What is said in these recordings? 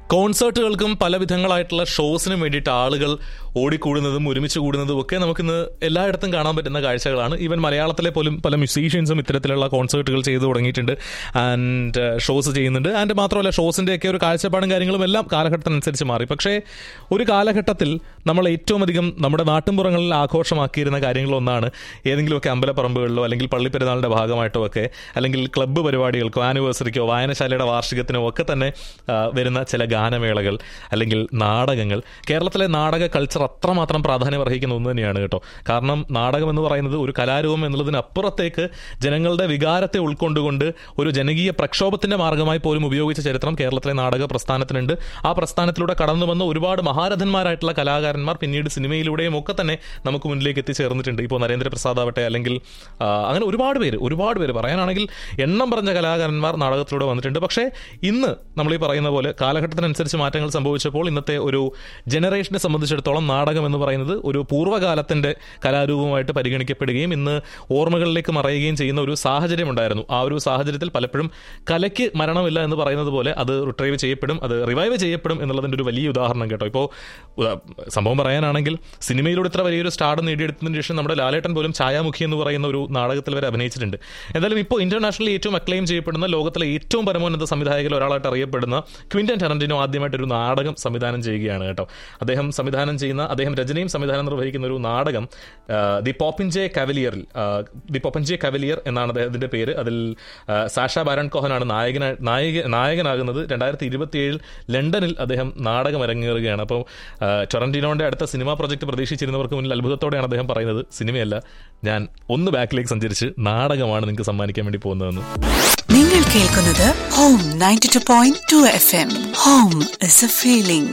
കോൺസേർട്ടുകൾക്കും പല വിധങ്ങളായിട്ടുള്ള ഷോസിനും വേണ്ടിയിട്ട് ആളുകൾ ഓടിക്കൂടുന്നതും ഒരുമിച്ച് കൂടുന്നതും ഒക്കെ നമുക്കിന്ന് എല്ലായിടത്തും കാണാൻ പറ്റുന്ന കാഴ്ചകളാണ് ഈവൻ മലയാളത്തിലെ പോലും പല മ്യൂസീഷ്യൻസും ഇത്തരത്തിലുള്ള കോൺസേർട്ടുകൾ ചെയ്തു തുടങ്ങിയിട്ടുണ്ട് ആൻഡ് ഷോസ് ചെയ്യുന്നുണ്ട് ആൻഡ് മാത്രമല്ല ഷോസിൻ്റെ ഒക്കെ ഒരു കാഴ്ചപ്പാടും കാര്യങ്ങളും എല്ലാം കാലഘട്ടത്തിനനുസരിച്ച് മാറി പക്ഷേ ഒരു കാലഘട്ടത്തിൽ നമ്മൾ ഏറ്റവും അധികം നമ്മുടെ നാട്ടിൻപുറങ്ങളിൽ ആഘോഷമാക്കിയിരുന്ന കാര്യങ്ങളൊന്നാണ് ഏതെങ്കിലുമൊക്കെ അമ്പലപ്പറമ്പുകളിലോ അല്ലെങ്കിൽ പള്ളിപ്പെരുന്നാളിൻ്റെ ഭാഗമായിട്ടോ ഒക്കെ അല്ലെങ്കിൽ ക്ലബ്ബ് പരിപാടികൾക്കോ ആനിവേഴ്സറിക്കോ വായനശാലയുടെ വാർഷികത്തിനോ ഒക്കെ തന്നെ ആ, വരുന്ന ചില ഗാനമേളകൾ അല്ലെങ്കിൽ നാടകങ്ങൾ കേരളത്തിലെ നാടക കൾച്ചർ അത്രമാത്രം പ്രാധാന്യം അർഹിക്കുന്ന ഒന്ന് തന്നെയാണ് കേട്ടോ കാരണം നാടകം എന്ന് പറയുന്നത് ഒരു കലാരൂപം എന്നുള്ളതിനപ്പുറത്തേക്ക് ജനങ്ങളുടെ വികാരത്തെ ഉൾക്കൊണ്ടുകൊണ്ട് ഒരു ജനകീയ പ്രക്ഷോഭത്തിന്റെ മാർഗമായി പോലും ഉപയോഗിച്ച ചരിത്രം കേരളത്തിലെ നാടക പ്രസ്ഥാനത്തിനുണ്ട് ആ പ്രസ്ഥാനത്തിലൂടെ കടന്നു വന്ന ഒരുപാട് മഹാരഥന്മാരായിട്ടുള്ള കലാകാരന്മാർ പിന്നീട് സിനിമയിലൂടെയും ഒക്കെ തന്നെ നമുക്ക് മുന്നിലേക്ക് എത്തിച്ചേർന്നിട്ടുണ്ട് ഇപ്പോൾ നരേന്ദ്രപ്രസാദ് ആവട്ടെ അല്ലെങ്കിൽ ആ, അങ്ങനെ ഒരുപാട് പേര് ഒരുപാട് പേര് പറയാനാണെങ്കിൽ എണ്ണം പറഞ്ഞ കലാകാരന്മാർ നാടകത്തിലൂടെ വന്നിട്ടുണ്ട് പക്ഷേ ഇന്ന് നമ്മൾ ഈ പറയുന്ന പോലെ കാലഘട്ടത്തിനനുസരിച്ച് മാറ്റങ്ങൾ സംഭവിച്ചപ്പോൾ ഇന്നത്തെ ഒരു ജനറേഷനെ സംബന്ധിച്ചിടത്തോളം നാടകം എന്ന് പറയുന്നത് ഒരു പൂർവ്വകാലത്തിന്റെ കലാരൂപമായിട്ട് പരിഗണിക്കപ്പെടുകയും ഇന്ന് ഓർമ്മകളിലേക്ക് മറയുകയും ചെയ്യുന്ന ഒരു സാഹചര്യം ഉണ്ടായിരുന്നു ആ ഒരു സാഹചര്യത്തിൽ പലപ്പോഴും കലയ്ക്ക് മരണമില്ല എന്ന് പറയുന്നത് പോലെ അത് റിട്രൈവ് ചെയ്യപ്പെടും അത് റിവൈവ് ചെയ്യപ്പെടും എന്നുള്ളതിന്റെ ഒരു വലിയ ഉദാഹരണം കേട്ടോ ഇപ്പോൾ ഉദാ- സംഭവം പറയാനാണെങ്കിൽ സിനിമയിലൂടെ ഇത്ര വലിയൊരു സ്റ്റാർഡ് നേടിയെടുത്തതിന് ശേഷം നമ്മുടെ ലാലേട്ടൻ പോലും ഛായാമുഖി എന്ന് പറയുന്ന ഒരു നാടകത്തിൽ വരെ അഭിനയിച്ചിട്ടുണ്ട് എന്തായാലും ഇപ്പോൾ ഇന്റർനാഷണലി ഏറ്റവും അക്ലെയിം ചെയ്യപ്പെടുന്ന ലോകത്തിലെ ഏറ്റവും പരമോന്നത സംവിധായകരിൽ ഒരാളായിട്ട് അറിയപ്പെടുന്ന ക്വിന്റൻ ടെറന്റിനോ ആദ്യമായിട്ട് ഒരു നാടകം സംവിധാനം ചെയ്യുകയാണ് കേട്ടോ അദ്ദേഹം സംവിധാനം ചെയ്യുന്ന അദ്ദേഹം രചനയും സംവിധാനം നിർവഹിക്കുന്ന ഒരു നാടകം ആ, ദി പോപ്പിൻജെ കവലിയറിൽ ആ, ദി പോപ്പൻജെ കവലിയർ എന്നാണ് അദ്ദേഹത്തിന്റെ പേര് അതിൽ ആ, സാഷ ബാരൺ കോഹനാണ് നായകന നായക നായകനാകുന്നത് രണ്ടായിരത്തി ഇരുപത്തിയേഴിൽ ലണ്ടനിൽ അദ്ദേഹം നാടകം അരങ്ങേറുകയാണ് അപ്പോൾ ആ, ടൊറന്റിനോന്റെ അടുത്ത സിനിമാ പ്രൊജക്ട് പ്രതീക്ഷിച്ചിരുന്നവർക്ക് മുന്നിൽ അത്ഭുതത്തോടെയാണ് അദ്ദേഹം പറയുന്നത് സിനിമയല്ല ഞാൻ ഒന്ന് ബാക്കിലേക്ക് സഞ്ചരിച്ച് നാടകമാണ് നിങ്ങൾക്ക് സമ്മാനിക്കാൻ വേണ്ടി പോകുന്നതെന്ന് നിങ്ങൾ കേൾക്കുന്നത് home ninety two point two F M home is a feeling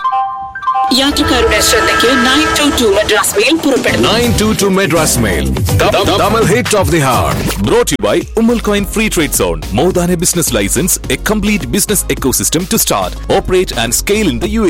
യാത്രക്കാരുടെ ശ്രദ്ധയ്ക്ക് nine two two Madras mail പുറപ്പെടുന്നു 922 Madras Mail. Double hit of the heart. Brought to you by Umal Coin Free Trade Zone. More than a business license, a complete business ecosystem to start, operate, and scale in the UAE.